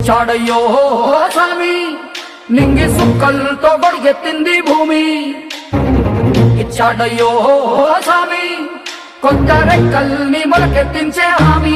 చాడయ్యో స్వామి నింగి సుక్కలతో గొడిగెత్తింది భూమి ఇచ్చాడయ్యో స్వామి కొత్త రెక్కల్ని మొలకెత్తించే హామీ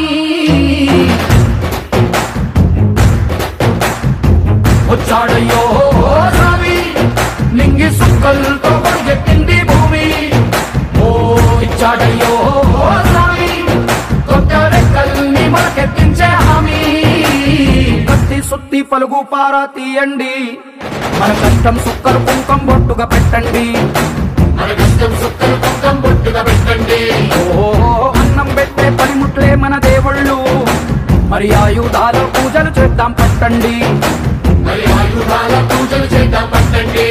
వచ్చాడయ్యో స్వామి నింగి సుక్కలతో గొడిగెత్తింది భూమి ఓ ఇచ్చాడయ్యో స్వామి కొత్త రెక్కల్ని మొలకెత్తించే హామీ కత్తి సుత్తి పలుగు పారా తీయండి మన కష్టం సుక్కలు కుంకం బొట్టుగా పెట్టండి మన కష్టం సుక్కలు కుంకం బొట్టుగా పెట్టండి ఓ అన్నం పెట్టే పనిముట్లే మన దేవుళ్ళు మరి ఆయుధాల పూజలు చేద్దాం పట్టండి మరి ఆయుధాల పూజలు చేద్దాం పట్టండి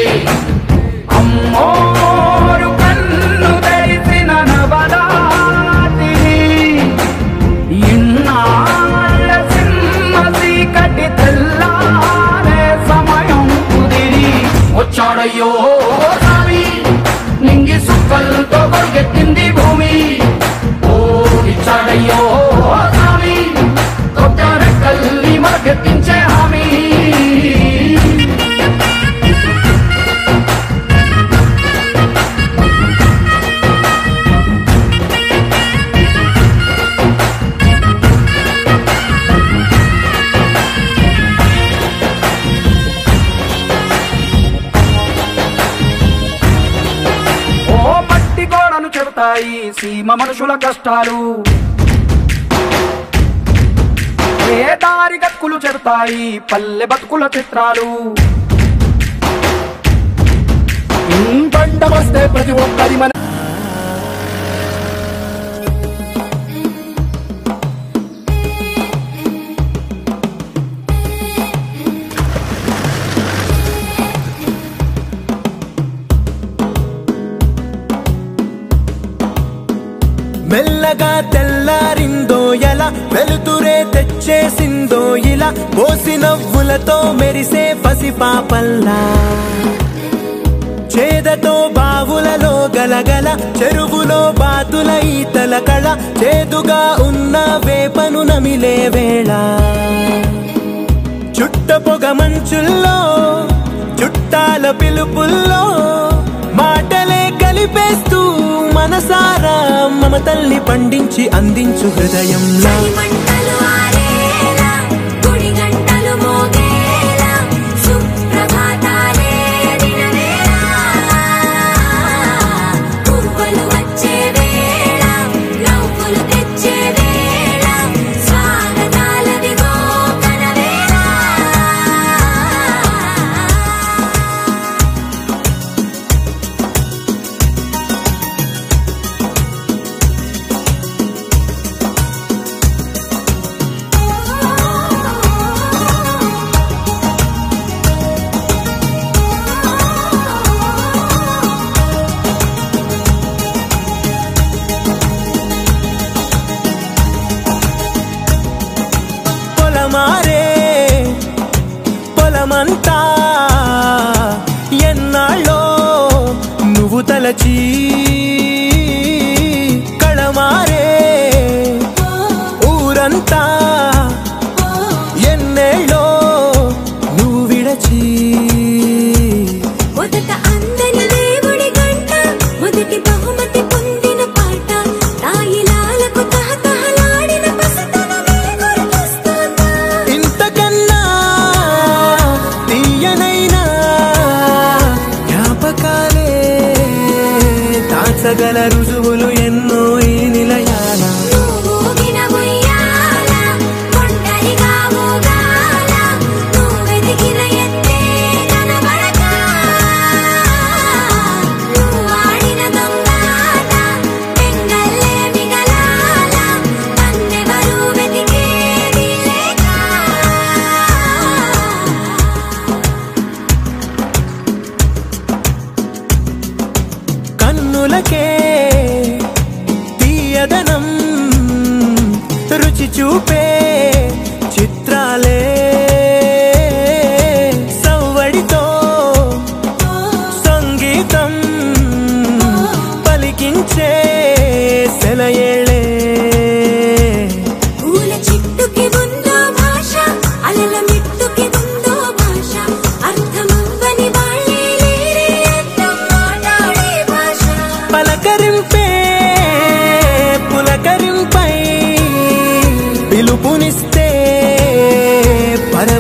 అమ్మోరు కన్ను తెరిసిన నవరాత్రి ఇన్నాళ్ళ సింహ చీకటి తెల్లారే సమయం కుదిరి వచ్చాడయ్యో స్వామి నింగి సుక్కలతో కొరిగెత్తింది భూమి ఓ ఇచ్చాడయ్యో స్వామి కొత్త రెక్కల్ని మనకెత్తించే హామీ ఓ మట్టి గోడలు చెబుతాయి సీమ మనుషుల కష్టాలు ఏ దారి గక్కులు చెబుతాయి పల్లె బతుకుల చిత్రాలు పంట వస్తే ప్రతి ఒక్కరి మన మెల్లగా తెల్లారిందో ఎలా వెలుతురే తెచ్చేసిందో ఇలా పోసి నవ్వులతో మెరిసే పసిపాపల్లా చేదతో బావులలో గలగల చెరువులో బాతుల ఈతల కళ చేదుగా ఉన్న వేపను నమిలే వేళ చుట్ట పొగ మంచుల్లో చుట్టాల పిలుపుల్లో మాటలే కలిపేస్తూ మనసారా మమతల్ని పండించి అందించు హృదయంలో మంటలు ఆరేలా గుడి గంటలు మోగేలా సుప్రభాతాలే దినవేళ పువ్వులు వచ్చే వేళ నవ్వులు తెచ్చే వేళ స్వాగతాలదిగో కనవేళ పొలమారే పొలమంతా ఎన్నాళ్ళో నువ్వు తలచి కళమారే ఊరంతా ఎన్నేళ్ళో నువ్వు విడచి మొదట అందని దేవుడి గంట మొదటి బహుమతి పొందిన పాట తాయిలాలకు తహతహలాడిన పసితనమే గుర్తొస్తుందా ఇంతకన్నా తీయనైనా జ్ఞాపకాలే దాచగల రుజువులు ఎన్నో ఈ నిలయాల నువ్వు ఊగిన ఉయ్యాల, ఒంటరిగా ఊగాల, నువ్వెదిగిన ఎత్తే కనబడక. నువ్వు ఆడిన దొంగాట, పెంగల్లే మిగలాల, నన్నెవరూ వెతికేది లేక. కన్నులకే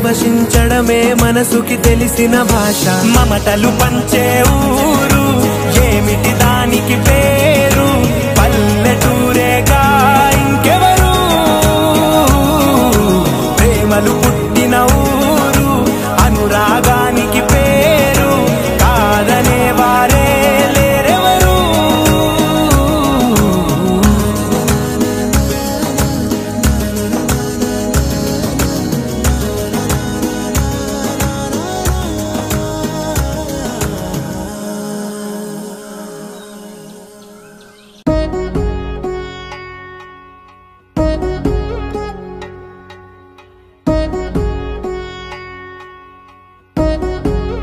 పరవశించడమే మనసుకి తెలిసిన భాష మమతలు పంచే ఊరు ఏమిటి దానికి పేరు పల్లెటూరేగా ఇంకెవరు ప్రేమలు పుట్టిన ఊరు అనురాగానికి పేరు కాదనే వారే లేరెవరు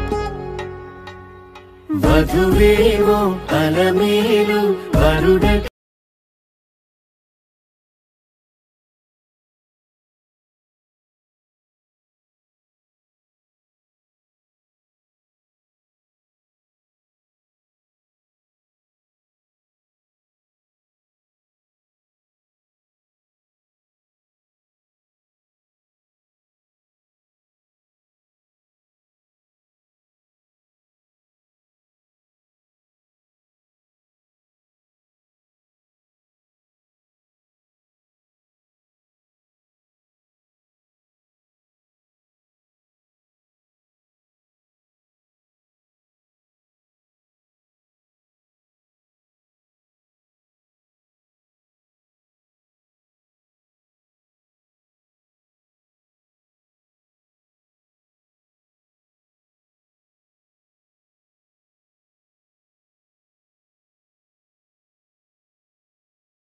వధువేవో అలమేలు వరుడ